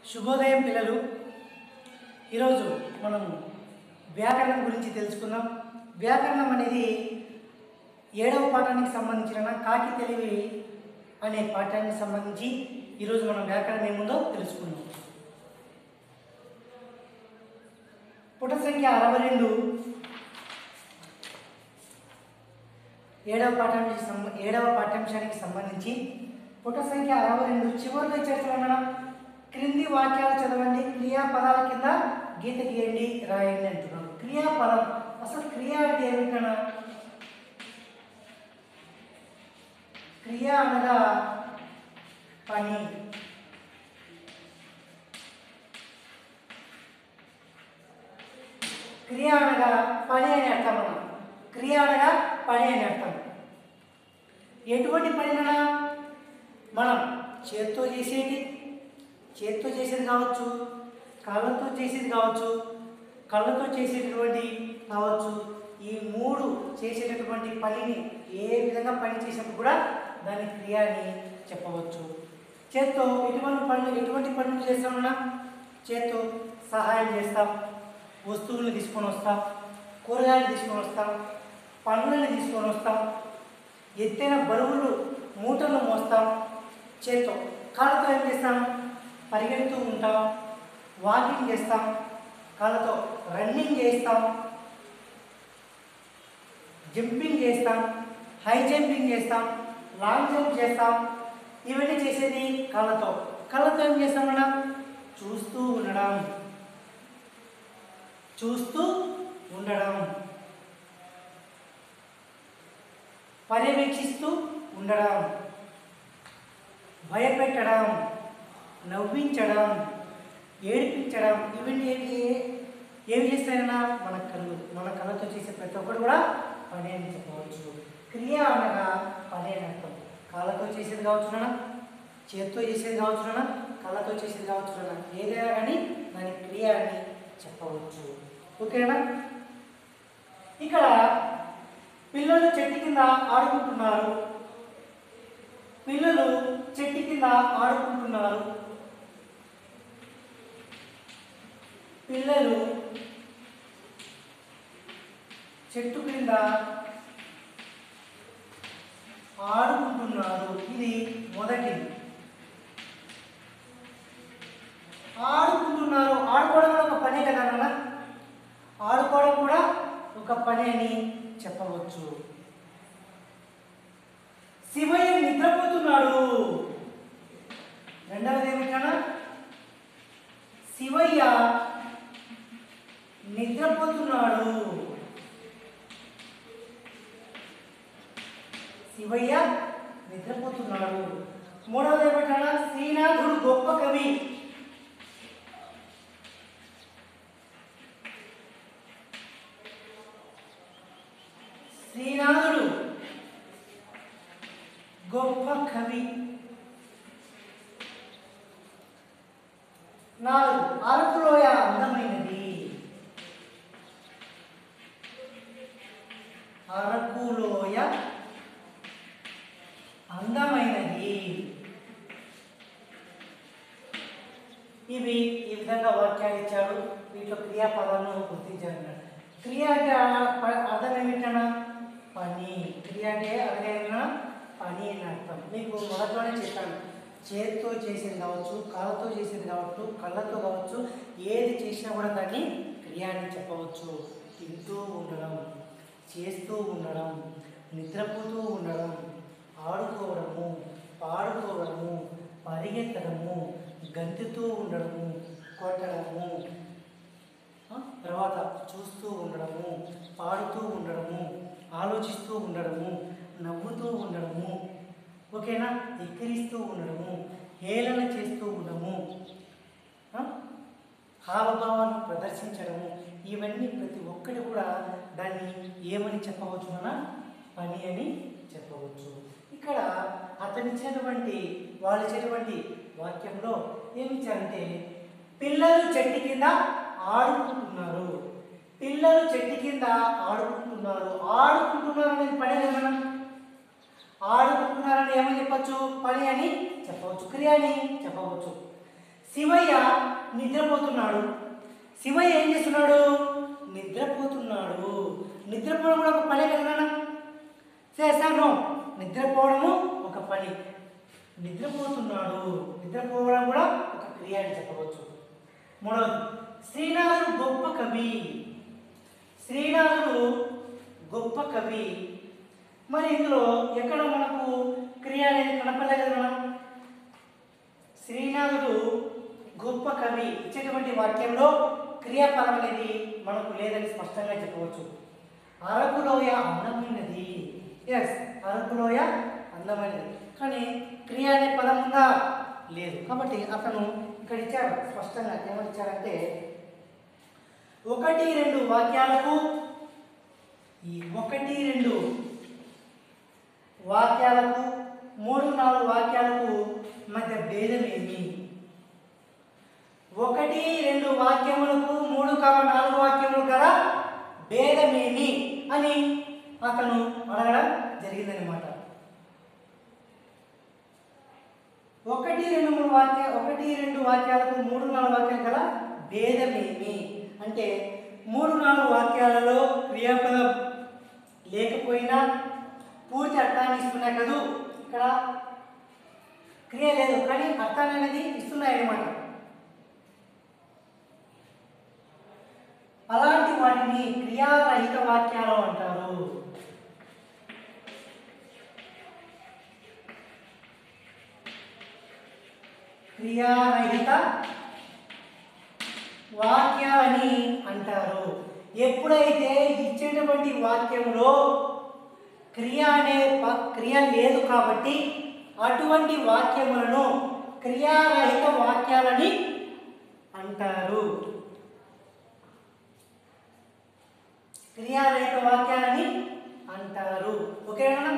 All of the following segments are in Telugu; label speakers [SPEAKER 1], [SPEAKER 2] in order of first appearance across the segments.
[SPEAKER 1] శుభోదయం పిల్లలు ఈరోజు మనం వ్యాకరణం గురించి తెలుసుకుందాం వ్యాకరణం అనేది ఏడవ పాఠానికి సంబంధించిన కాకి తెలివి అనే పాఠానికి సంబంధించి ఈరోజు మనం వ్యాకరణం ఏముందో తెలుసుకుందాం పుట సంఖ్య అరవై రెండు ఏడవ పాఠానికి సంబ ఏడవ పాఠ్యాంశానికి సంబంధించి పుట సంఖ్య అరవై రెండు చివరిలో చర్చలు ఉండడం క్రింది వాక్యాలు చదవండి క్రియాపదాల కింద గీత గీయండి రాయండి అంటున్నాం క్రియాపదం అసలు క్రియ అంటే ఏమిటనా క్రియ అనగా పని క్రియ అనగా పని అని అర్థం అన్న క్రియ అనగా పని అని అర్థం ఎటువంటి పనినా మనం చేత్తో చేసేది చేత్తో చేసేది కావచ్చు కాళ్ళతో చేసేది కావచ్చు కళ్ళతో చేసేటటువంటి కావచ్చు ఈ మూడు చేసేటటువంటి పనిని ఏ విధంగా పని చేసినప్పుడు కూడా దాని క్రియ అని చెప్పవచ్చు చేత్తో ఎటువంటి పనులు ఎటువంటి పనులు చేస్తామన్నా చేత్తో సహాయం చేస్తాం వస్తువులను తీసుకొని వస్తాం కూరగాయలు తీసుకొని వస్తాం పండ్లను తీసుకొని వస్తాం ఎత్తైన బరువులు మూటలు మోస్తాం చేత్తో కాళ్ళతో ఏం చేస్తాం పరిగెడుతూ ఉంటాం వాకింగ్ చేస్తాం కాళ్ళతో రన్నింగ్ చేస్తాం జంపింగ్ చేస్తాం హై జంపింగ్ చేస్తాం లాంగ్ జంప్ చేస్తాం ఇవన్నీ చేసేది కళ్ళతో కళ్ళతో ఏం చేస్తాం మనం చూస్తూ ఉండడం చూస్తూ ఉండడం పర్యవేక్షిస్తూ ఉండడం భయపెట్టడం నవ్వించడం ఏడిపించడం ఇవన్నీ ఏమి ఏమి చేస్తాయన్నా మన కళ్ళు మన కళ్ళతో చేసే ప్రతి ఒక్కరు కూడా పని అని చెప్పవచ్చు క్రియ అనగా పని అని అర్థం కాళ్ళతో చేసేది కావచ్చునా చేత్తో చేసేది కావచ్చునా కళ్ళతో చేసేది కావచ్చునా ఏదైనా కానీ దాని క్రియ అని చెప్పవచ్చు ఓకేనా ఇక్కడ పిల్లలు చెట్టు కింద ఆడుకుంటున్నారు పిల్లలు చెట్టు కింద ఆడుకుంటున్నారు పిల్లలు చెట్టు కింద ఆడుకుంటున్నారు ఇది మొదటి ఆడుకుంటున్నారు ఆడుకోవడం కూడా ఒక పనే కదా నాన్న ఆడుకోవడం కూడా ఒక పని అని చెప్పవచ్చు శివయ్య నిద్రపోతున్నాడు రెండవది ఏమిటన్నా శివయ్య నిద్రపోతున్నాడు శివయ్య నిద్రపోతున్నాడు మూడవది ఏమిటన్నా శ్రీనాథుడు గొప్ప కవి శ్రీనాథుడు గొప్ప కవి నాలుగు అరకులోయ అందమైనది అరకులోయ అందమైనది ఇవి ఈ విధంగా వాక్యాలు ఇచ్చాడు వీటిలో క్రియాపదాలను గుర్తించాడు క్రియ అంటే ఆ- ప- అర్థం ఏమిటన్నా పని క్రియ అంటే అర్థమైనా పని అని అర్థం మీకు మొదట్లోనే చెప్పాను చేతితో చేసేది కావచ్చు కాళ్ళతో చేసేది కావచ్చు కళ్ళతో కావచ్చు ఏది చేసినా కూడా దాన్ని క్రియ అని చెప్పవచ్చు తింటూ ఉండడం చేస్తూ ఉండడం నిద్రపోతూ ఉండడం ఆడుకోవడము పాడుకోవడము పరిగెత్తడము గంతుతూ ఉండడము కొట్టడము ఆ, తర్వాత చూస్తూ ఉండడము పాడుతూ ఉండడము ఆలోచిస్తూ ఉండడము నవ్వుతూ ఉండడము ఓకేనా ఎక్కిరిస్తూ ఉండడము హేళన చేస్తూ ఉండడము ఆ, హావభావాలను ప్రదర్శించడము ఇవన్నీ ప్రతి ఒక్కటి కూడా దాన్ని ఏమని చెప్పవచ్చు మన పని అని చెప్పవచ్చు ఇక్కడ అతను ఇచ్చినటువంటి వాళ్ళు ఇచ్చేటువంటి వాక్యంలో ఏమి ఇచ్చారంటే పిల్లలు చెట్టు కింద ఆడుకుంటున్నారు పిల్లలు చెట్టు కింద ఆడుకుంటున్నారు ఆడుకుంటున్నారు అనేది పని కదా ఆడుకుంటున్నారని ఏమని చెప్పచ్చు పని అని చెప్పవచ్చు క్రియ అని చెప్పవచ్చు శివయ్య నిద్రపోతున్నాడు శివయ్య ఏం చేస్తున్నాడు నిద్రపోతున్నాడు నిద్రపోవడం కూడా ఒక పనే కదా నాన్న చేశాను నిద్రపోవడము ఒక పని నిద్రపోతున్నాడు నిద్రపోవడం కూడా ఒక క్రియ అని చెప్పవచ్చు మూడవది శ్రీనాథుడు గొప్ప కవి శ్రీనాథుడు గొప్ప కవి మరి ఇందులో ఎక్కడ మనకు క్రియ అనేది కనపడలేదు కదా మనం శ్రీనాథుడు గొప్ప కవి ఇచ్చేటువంటి వాక్యంలో క్రియాపదం అనేది మనకు లేదని స్పష్టంగా చెప్పవచ్చు అరకులోయ అందమైనది ఎస్ అరకులోయ అందమైనది కానీ క్రియ అనే పదం ఉందా లేదు కాబట్టి అతను ఇక్కడ ఇచ్చారు స్పష్టంగా ఏమని ఇచ్చారంటే ఒకటి రెండు వాక్యాలకు ఈ ఒకటి రెండు వాక్యాలకు మూడు నాలుగు వాక్యాలకు మధ్య భేదం ఏమి ఒకటి రెండు వాక్యములకు మూడు కావ నాలుగు వాక్యములు కదా భేదమేమి అని అతను అడగడం జరిగిందనమాట ఒకటి రెండు మూడు వాక్య ఒకటి రెండు వాక్యాలకు మూడు నాలుగు వాక్యాలు కదా భేదమేమి అంటే మూడు నాలుగు వాక్యాలలో క్రియాపదం లేకపోయినా పూర్తి అర్థాన్ని ఇస్తున్నాయి కదూ ఇక్కడ క్రియ లేదు కానీ అర్థాన్ని అనేది ఇస్తున్నాయి అన్నమాట అలాంటి వాటిని క్రియారహిత వాక్యాలు అంటారు క్రియారహిత వాక్యాలని అంటారు ఎప్పుడైతే ఇచ్చేటువంటి వాక్యంలో క్రియ అనే ప- క్రియ లేదు కాబట్టి అటువంటి వాక్యములను క్రియారహిత వాక్యాలని అంటారు క్రియారహిత వాక్యాలని అంటారు ఓకేనా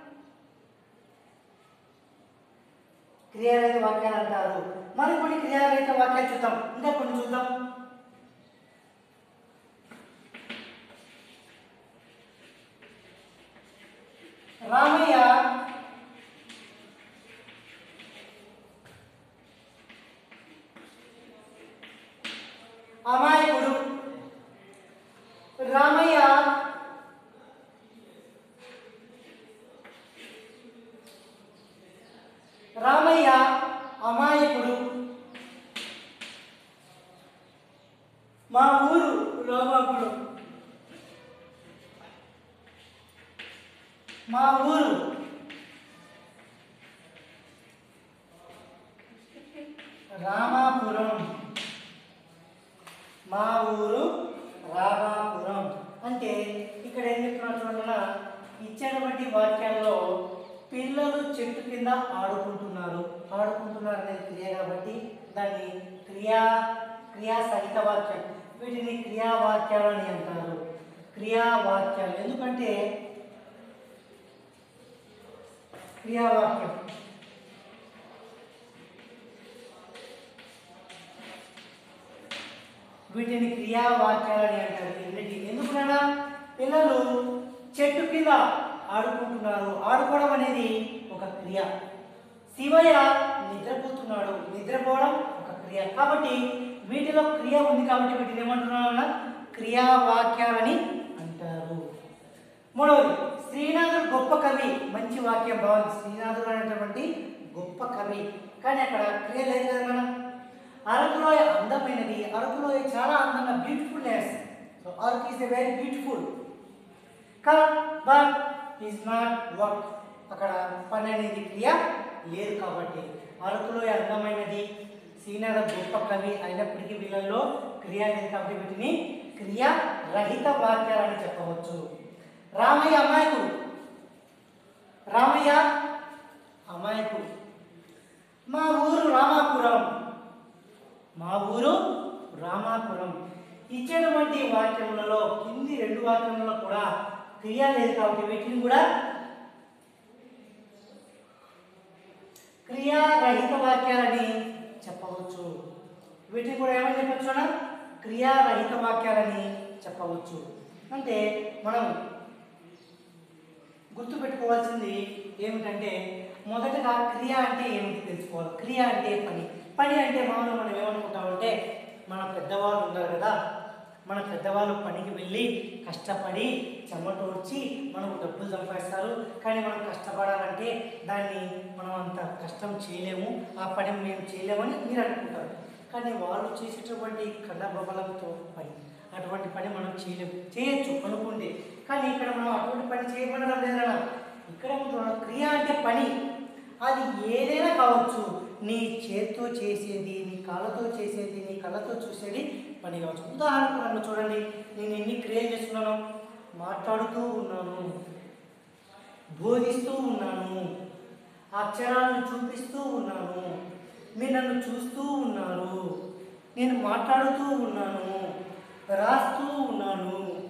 [SPEAKER 1] క్రియారహిత వాక్యాలు అంటారు మరి కొన్ని క్రియారహిత వాక్యాలు చూద్దాం ఇంకా కొన్ని చూద్దాం రామయ్య అమాయకుడు రామయ్య రామయ్య అమాయకుడు మా ఊరు లోబాపుడు మా ఊరు రామాపురం మా ఊరు రామాపురం అంటే ఇక్కడ ఏం చెప్తున్నారు చూడన్నా ఇచ్చినటువంటి వాక్యాల్లో పిల్లలు చెట్టు కింద ఆడుకుంటున్నారు ఆడుకుంటున్నారు అనేది క్రియ కాబట్టి దాన్ని క్రియా క్రియా సహిత వాక్యం వీటిని క్రియావాక్యాలు అని అంటారు క్రియావాక్యాలు ఎందుకంటే క్రియావాక్యం వీటిని క్రియావాక్యాలని అంటారు ఎన్నిటి ఎందుకునగా పిల్లలు చెట్టు కింద ఆడుకుంటున్నారు ఆడుకోవడం అనేది ఒక క్రియ శివయ్య నిద్రపోతున్నాడు నిద్రపోవడం ఒక క్రియ కాబట్టి వీటిలో క్రియ ఉంది కాబట్టి వీటిని ఏమంటున్నారన్న క్రియావాక్యాలని అంటారు మూడవది శ్రీనాథుడు గొప్ప కవి మంచి వాక్యం బాగుంది శ్రీనాథుడు అనేటువంటి గొప్ప కవి కానీ అక్కడ క్రియ లేదు కదా మనం అరకులోయ అందమైనది అరకులోయ చాలా అందంగా beautifulness so Araku is a very beautiful but is not work అక్కడ పని అనేది క్రియ లేదు కాబట్టి అరకులోయ అందమైనది శ్రీనాథ గొప్ప కవి అయినప్పటికీ వీళ్ళల్లో క్రియ లేదు కాబట్టి వీటిని క్రియ రహిత వాక్యాలని చెప్పవచ్చు రామయ్య అమాయకుడు రామయ్య అమాయకుడు మా ఊరు రామాపురం మా ఊరు రామాపురం ఇచ్చినటువంటి వాక్యములలో కింది రెండు వాక్యములలో కూడా క్రియ లేదు కాబట్టి వీటిని కూడా క్రియారహిత వాక్యాలని చెప్పవచ్చు వీటిని కూడా ఏమని చెప్పచ్చు అన్న క్రియారహిత వాక్యాలని చెప్పవచ్చు అంటే మనం గుర్తుపెట్టుకోవాల్సింది ఏమిటంటే మొదటగా క్రియ అంటే ఏమిటి తెలుసుకోవాలి క్రియ అంటే పని పని అంటే మామూలుగా మనం ఏమనుకుంటామంటే మన పెద్దవాళ్ళు ఉన్నారు కదా మన పెద్దవాళ్ళు పనికి వెళ్ళి కష్టపడి చెమటోడ్చి మనకు డబ్బులు సంపాదిస్తారు కానీ మనం కష్టపడాలంటే దాన్ని మనం అంత కష్టం చేయలేము ఆ పని మేము చేయలేమని మీరు అనుకుంటారు కానీ వాళ్ళు చేసేటటువంటి కళ్ళబొమ్మలతో పని అటువంటి పని మనం చేయలేము చేయొచ్చు అనుకుంటే కానీ ఇక్కడ మనం అటువంటి పని చేయబడడం లేదా ఇక్కడ ఉంటున్న క్రియ అంటే పని అది ఏదైనా కావచ్చు నీ చేత్తో చేసేది నీ కాళ్ళతో చేసేది నీ కళ్ళతో చూసేది పని కావచ్చు ఉదాహరణకు నన్ను చూడండి నేను ఎన్ని క్రియలు చేస్తున్నాను మాట్లాడుతూ ఉన్నాను బోధిస్తూ ఉన్నాను అక్షరాలను చూపిస్తూ ఉన్నాను మీరు నన్ను చూస్తూ ఉన్నారు నేను మాట్లాడుతూ ఉన్నాను రాస్తూ ఉన్నాను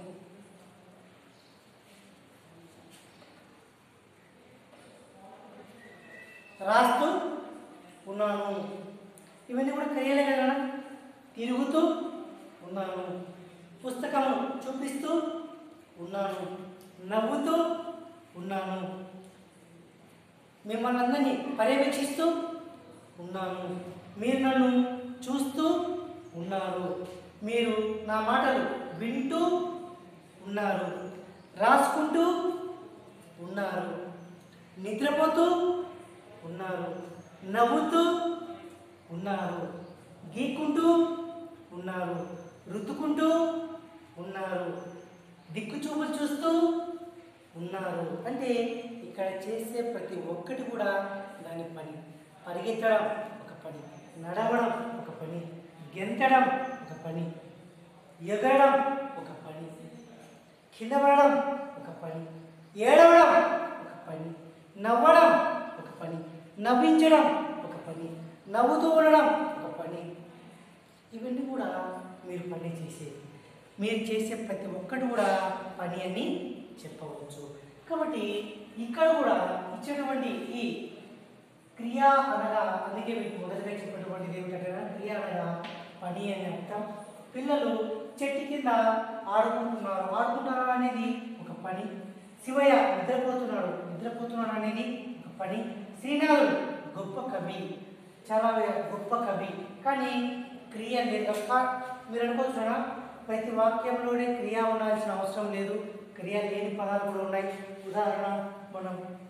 [SPEAKER 1] రాస్తూ ఉన్నాను ఇవన్నీ కూడా క్రియలే కదా తిరుగుతూ ఉన్నాను పుస్తకము చూపిస్తూ ఉన్నాను నవ్వుతూ ఉన్నాను మిమ్మల్ని అందరినీ పర్యవేక్షిస్తూ ఉన్నాను మీరు నన్ను చూస్తూ ఉన్నారు మీరు నా మాటలు వింటూ ఉన్నారు రాసుకుంటూ ఉన్నారు నిద్రపోతూ ఉన్నారు నవ్వుతూ ఉన్నారు గీక్కుంటూ ఉన్నారు రుద్దుకుంటూ ఉన్నారు దిక్కు చూపులు చూస్తూ ఉన్నారు అంటే ఇక్కడ చేసే ప్రతి ఒక్కటి కూడా దాని పని పరిగెత్తడం ఒక పని నడవడం ఒక పని గెంతడం ఒక పని ఎగరడం ఒక పని కింద పడడం ఒక పని ఏడవడం ఒక పని నవ్వడం ఒక పని నవ్వించడం ఒక పని నవ్వుతూ ఉండడం ఒక పని ఇవన్నీ కూడా మీరు పని చేసేది మీరు చేసే ప్రతి ఒక్కటి కూడా పని అని చెప్పవచ్చు కాబట్టి ఇక్కడ కూడా ఇచ్చేటువంటి ఈ క్రియ అనగా అందుకే మీకు మొదటిగా చెప్పినటువంటిది ఏమిటంటే క్రియ అనగా పని అని అర్థం పిల్లలు చెట్టు కింద ఆడుకుంటున్నారు ఆడుకుంటున్నారు అనేది ఒక పని శివయ్య నిద్రపోతున్నాడు నిద్రపోతున్నాడు అనేది ఒక పని శ్రీనాథుడు గొప్ప కవి చాలా గొప్ప కవి కానీ క్రియ లేదు కా- మీరు అనుకోవచ్చునా ప్రతి వాక్యంలోనే క్రియ ఉండాల్సిన అవసరం లేదు క్రియ లేని పదాలు కూడా ఉన్నాయి ఉదాహరణ మనం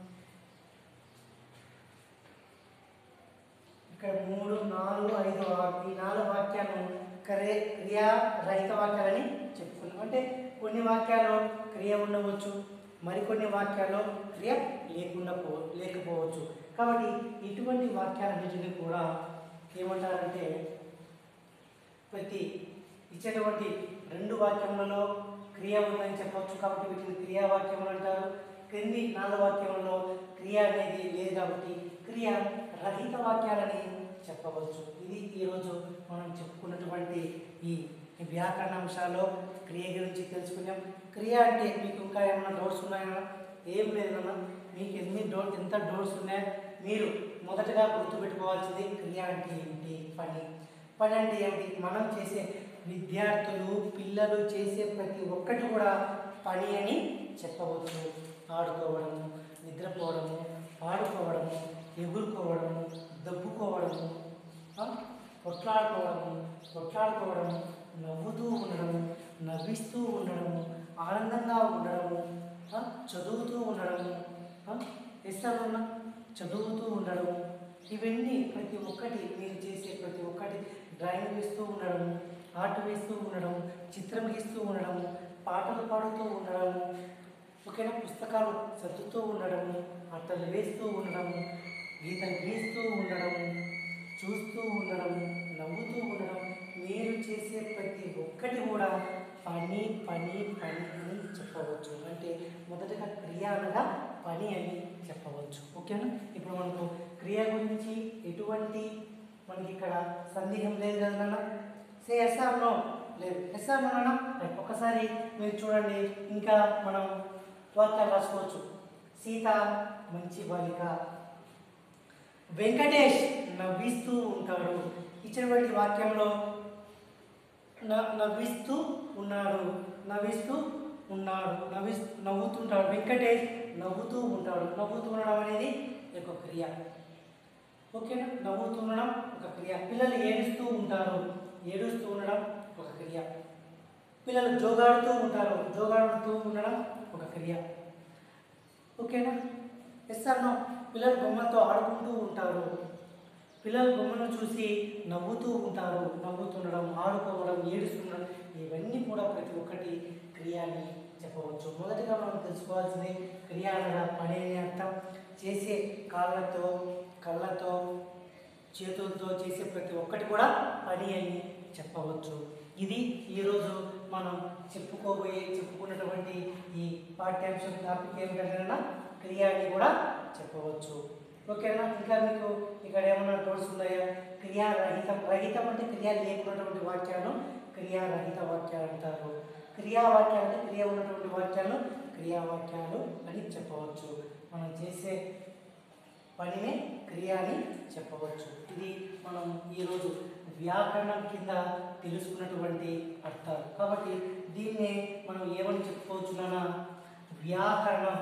[SPEAKER 1] ఇక్కడ మూడు నాలుగు ఐదు ఆరు ఈ నాలుగు వాక్యాలు క్రియ క్రియా రహిత వాక్యాలని చెప్పుకున్నాం అంటే కొన్ని వాక్యాల్లో క్రియ ఉండవచ్చు మరికొన్ని వాక్యాల్లో క్రియ లేకుండా పో లేకపోవచ్చు కాబట్టి ఇటువంటి వాక్యాలన్నింటినీ కూడా ఏమంటారంటే ప్రతి ఇచ్చేటువంటి రెండు వాక్యములలో క్రియ ఉందని చెప్పవచ్చు కాబట్టి వీటిని క్రియావాక్యములు అంటారు క్రింది నాలుగు వాక్యములలో క్రియ అనేది లేదు కాబట్టి క్రియ రహిత వాక్యాలని చెప్పవచ్చు ఇది ఈరోజు మనం చెప్పుకున్నటువంటి ఈ వ్యాకరణ అంశాల్లో క్రియ గురించి తెలుసుకున్నాం క్రియ అంటే మీకు ఇంకా ఏమైనా డౌట్స్ ఉన్నాయా ఏం లేదన్నా మీకు ఎన్ని డౌట్ ఎంత డౌట్స్ ఉన్నాయో మీరు మొదటగా గుర్తుపెట్టుకోవాల్సింది క్రియ అంటే ఏమిటి పని పని అంటే ఏమిటి మనం చేసే విద్యార్థులు పిల్లలు చేసే ప్రతి ఒక్కటి కూడా పని అని చెప్పవచ్చు ఆడుకోవడము నిద్రపోవడము పాడుకోవడము ఎగురుకోవడము దబ్బుకోవడము ఆ, కొట్లాడుకోవడము కొట్లాడుకోవడము నవ్వుతూ ఉండడము నవ్విస్తూ ఉండడము ఆనందంగా ఉండడము ఆ, చదువుతూ ఉండడము ఇస్తాను చదువుతూ ఉండడము ఇవన్నీ ప్రతి ఒక్కటి మీరు చేసే ప్రతి ఒక్కటి డ్రాయింగ్ వేస్తూ ఉండడము ఆర్ట్ వేస్తూ ఉండడము చిత్రం గీస్తూ ఉండడము పాటలు పాడుతూ ఉండడము ఓకేనా పుస్తకాలు చదువుతూ ఉండడము అట్టలు వేస్తూ ఉండడము గీతలు గీస్తూ ఉండడము చూస్తూ ఉండడము నవ్వుతూ ఉండడం మీరు చేసే ప్రతి ఒక్కటి కూడా పని పని పని అని చెప్పవచ్చు అంటే మొదటగా క్రియ అనగా పని అని చెప్పవచ్చు ఓకేనా ఇప్పుడు మనకు క్రియ గురించి ఎటువంటి మనకి ఇక్కడ సందేహం లేదు కదా నాన్న సే ఎస్ఆర్ నో లేదు ఎస్ఆర్ నో నాన్న రైట్. ఒకసారి మీరు చూడండి ఇంకా మనం వాక్యాలు రాసుకోవచ్చు సీత మంచి బాలిక వెంకటేష్ నవ్విస్తూ ఉంటాడు ఇచ్చినటువంటి వాక్యంలో న- నవ్విస్తూ ఉన్నాడు నవ్విస్తూ ఉన్నాడు నవ్వి నవ్వుతుంటాడు వెంకటేష్ నవ్వుతూ ఉంటాడు నవ్వుతూ ఉండడం అనేది ఒక క్రియ ఓకేనా నవ్వుతూ ఉండడం ఒక క్రియ పిల్లలు ఏడుస్తూ ఉంటారు ఏడుస్తూ ఉండడం ఒక క్రియ పిల్లలు జోగాడుతూ ఉంటారు జోగాడుతూ ఉండడం ఒక క్రియ ఓకేనా ఎస్ నో పిల్లలు బొమ్మలతో ఆడుకుంటూ ఉంటారు పిల్లలు బొమ్మను చూసి నవ్వుతూ ఉంటారు నవ్వుతుండడం ఆడుకోవడం ఏడుస్తుండడం ఇవన్నీ కూడా ప్రతి ఒక్కటి క్రియ అని చెప్పవచ్చు మొదటిగా మనం తెలుసుకోవాల్సింది క్రియ అనగా పని అనే అర్థం చేసే కాళ్ళతో కళ్ళతో చేతులతో చేసే ప్రతి ఒక్కటి కూడా పని అని చెప్పవచ్చు ఇది ఈరోజు మనం చెప్పుకోబోయే చెప్పుకున్నటువంటి ఈ పాఠ్యాంశం టాపిక్ ఏమిటంటే క్రియ అని కూడా చెప్పవచ్చు ఓకేనా ఇంకా మీకు ఇక్కడ ఏమన్నా డౌట్స్ ఉన్నాయా క్రియారహితం రహితం అంటే క్రియ లేకున్నటువంటి వాక్యాలను క్రియారహిత వాక్యాలు అంటారు క్రియావాక్యాలు అంటే క్రియ ఉన్నటువంటి వాక్యాలను క్రియావాక్యాలు అని చెప్పవచ్చు మనం చేసే పనినే క్రియ అని చెప్పవచ్చు ఇది మనం ఈరోజు వ్యాకరణం కింద తెలుసుకున్నటువంటి అర్థాలు కాబట్టి దీన్నే మనం ఏమని చెప్పుకోవచ్చు నాన్న వ్యాకరణం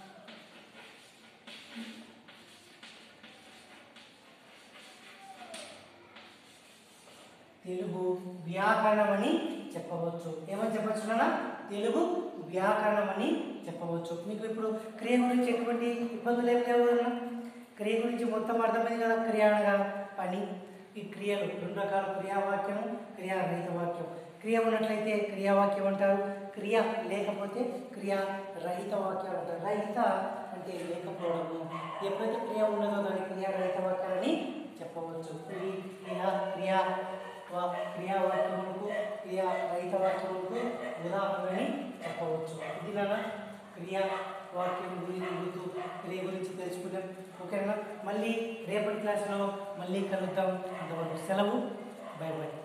[SPEAKER 1] తెలుగు వ్యాకరణం అని చెప్పవచ్చు ఏమని చెప్పవచ్చు నాన్న తెలుగు వ్యాకరణం అని చెప్పవచ్చు మీకు ఇప్పుడు క్రియ గురించి ఎటువంటి ఇబ్బందులు ఏమి లేవు కదా క్రియ గురించి మొత్తం అర్థమైంది కదా క్రియ అనగా పని ఈ క్రియలు రెండు రకాల క్రియావాక్యము క్రియారహిత వాక్యం క్రియ ఉన్నట్లయితే క్రియావాక్యం అంటారు క్రియ లేకపోతే క్రియ రహిత వాక్యాలు అంటారు రహిత అంటే లేకపోవడము ఎప్పుడైతే క్రియ ఉన్నదో దాని క్రియారహిత వాక్యాలని చెప్పవచ్చు ఇది క్రియ క్రియా వా క్రియావాక్యములకు క్రియా రహిత వాక్యములకు ఉదాహరణని చెప్పవచ్చు ఇది నాన్న క్రియా వాక్యం గురించి గుర్తు క్రియ గురించి తెలుసుకుంటాం ఓకేనా మళ్ళీ రేపటి క్లాస్లో మళ్ళీ కలుద్దాం అంతవరకు సెలవు బై బై